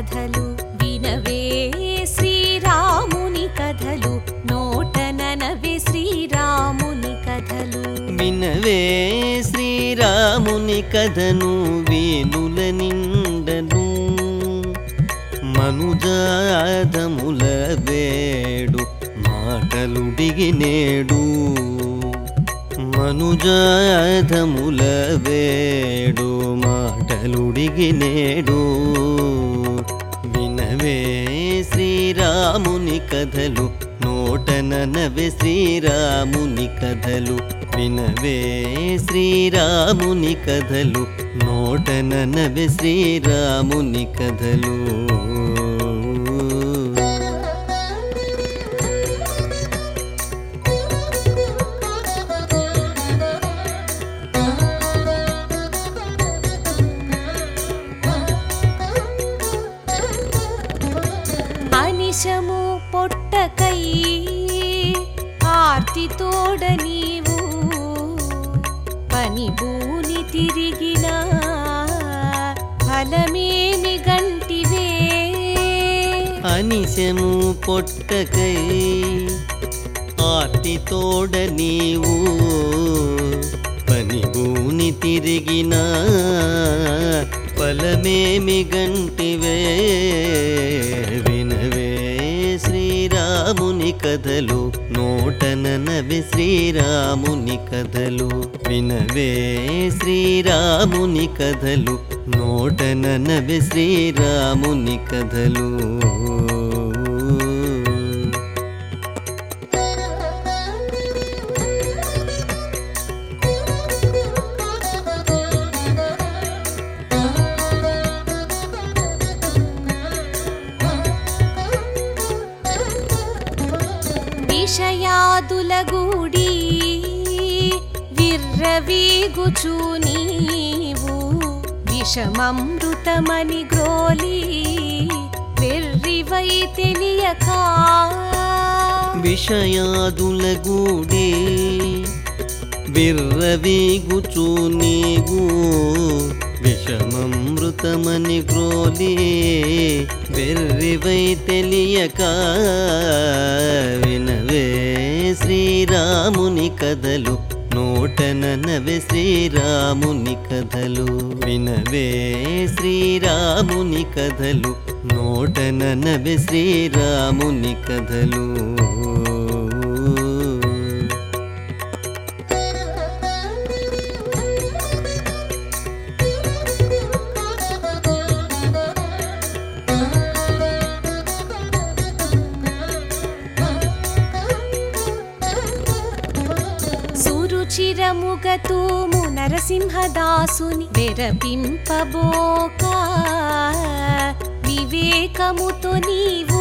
కథలు వినవే శ్రీరాముని కథలు నోటననవే శ్రీరాముని కథలు వినవే శ్రీరాముని కథను వేణుల నిండను మనుజాదముల వేడు మాటలుడిగినేడు మనుజాదముల వేడు మాటలుడిగినేడు వినవే శ్రీరాముని కథలు నోటననవే శ్రీరాముని కథలు వినవే శ్రీరాముని కథలు నోటననవే శ్రీరాముని కథలు అనిశము పొట్టకై ఆర్తితోడ నీవు పని భూని తిరిగిన ఫలమేమి గంటివే అనిశము పొట్టకై ఆర్తితోడ నీవు పనిభూని తిరిగిన ఫలమేమి గంటివే వినవే శ్రీరాముని కథలు నోటననవి శ్రీరాముని కథలు వినవే శ్రీరాముని కథలు నోటననవి శ్రీరాముని కథలు విషయాదుల గూడి విర్రవీగుచు నీవు విషమమృతమని గ్రోలి వెర్రివై తెలియక విషయాదుల గూడి విర్రవీగుచు నీవు విషమమృతమని గ్రోలి వెర్రివై తెలియక వినవే శ్రీరాముని కథలు నోటననవే శ్రీరాముని కథలు వినవే శ్రీరాముని కథలు నోటననవే శ్రీరాముని కథలు సురుచిరముగతూము నరసింహదాసుని వెరపింపబోక వివేకముతో నీవు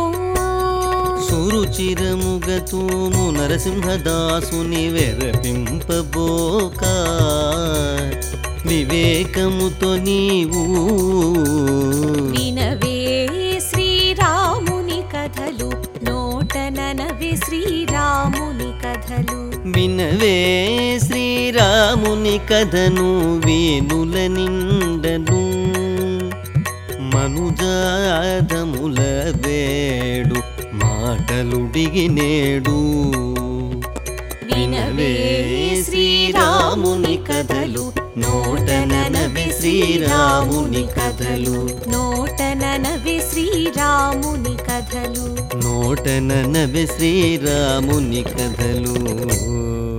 సురుచిరముగతూము నరసింహదాసుని వెరపింపబోక వివేకముతో నీవు వినవే శ్రీరాముని కథలు నోటననవే శ్రీరాముని కథలు వినవే శ్రీరాముని కథను వేణుల నిండను మనుజాదముల వేడు మాటలుడిగినేడు వినవే శ్రీరాముని కథలు నోటననవే శ్రీరాముని కథలు నోటననవే శ్రీరాముని కథలు నోటననవే శ్రీరాముని కథలు